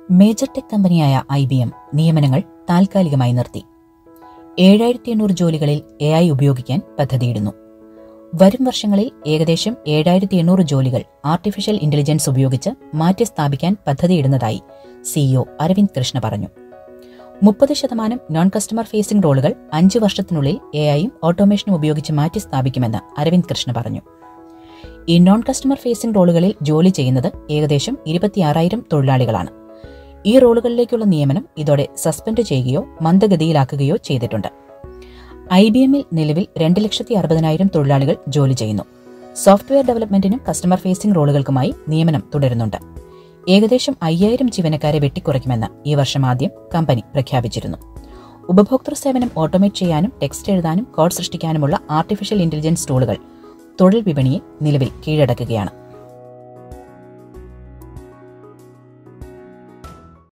major tech കമ്പനിയായ I B M നിയമനങ്ങൾ താൽക്കാലികമായി നിർത്തി ഏഴായിരത്തി എണ്ണൂറ് ജോലികളിൽ എ ഐ ഉപയോഗിക്കാൻ പദ്ധതിയിടുന്നു വരും വർഷങ്ങളിൽ ഏകദേശം ഏഴായിരത്തി എണ്ണൂറ് ജോലികൾ ആർട്ടിഫിഷ്യൽ ഇന്റലിജൻസ് ഉപയോഗിച്ച് മാറ്റി സ്ഥാപിക്കാൻ പദ്ധതിയിടുന്നതായി സിഇഒ അരവിന്ദ് കൃഷ്ണ പറഞ്ഞു മുപ്പത് ശതമാനം നോൺ കസ്റ്റമർ ഫേസിംഗ് റോളുകൾ അഞ്ച് വർഷത്തിനുള്ളിൽ എ ഐയും ഓട്ടോമേഷനും ഉപയോഗിച്ച് മാറ്റി സ്ഥാപിക്കുമെന്ന് അരവിന്ദ് കൃഷ്ണ പറഞ്ഞു ഈ നോൺ കസ്റ്റമർ ഫേസിംഗ് റോളുകളിൽ ജോലി ചെയ്യുന്നത് ഏകദേശം ഇരുപത്തിയാറായിരം തൊഴിലാളികളാണ് ഈ റോളുകളിലേക്കുള്ള നിയമനം ഇതോടെ സസ്പെൻഡ് ചെയ്യുകയോ മന്ദഗതിയിലാക്കുകയോ ചെയ്തിട്ടുണ്ട് ഐ ബി എമ്മിൽ നിലവിൽ രണ്ട് ലക്ഷത്തി അറുപതിനായിരം തൊഴിലാളികൾ ജോലി ചെയ്യുന്നു സോഫ്റ്റ്വെയർ ഡെവലപ്മെന്റിനും കസ്റ്റമർ ഫേസിംഗ് റോളുകൾക്കുമായി നിയമനം തുടരുന്നുണ്ട് ഏകദേശം അയ്യായിരം ജീവനക്കാരെ വെട്ടിക്കുറയ്ക്കുമെന്ന് ഈ വർഷം ആദ്യം കമ്പനി പ്രഖ്യാപിച്ചിരുന്നു ഉപഭോക്തൃ സേവനം ഓട്ടോമേറ്റ് ചെയ്യാനും ടെക്സ്റ്റ് എഴുതാനും കോഡ് സൃഷ്ടിക്കാനുമുള്ള ആർട്ടിഫിഷ്യൽ ഇന്റലിജൻസ് ടൂളുകൾ തൊഴിൽ വിപണിയെ നിലവിൽ കീഴടക്കുകയാണ്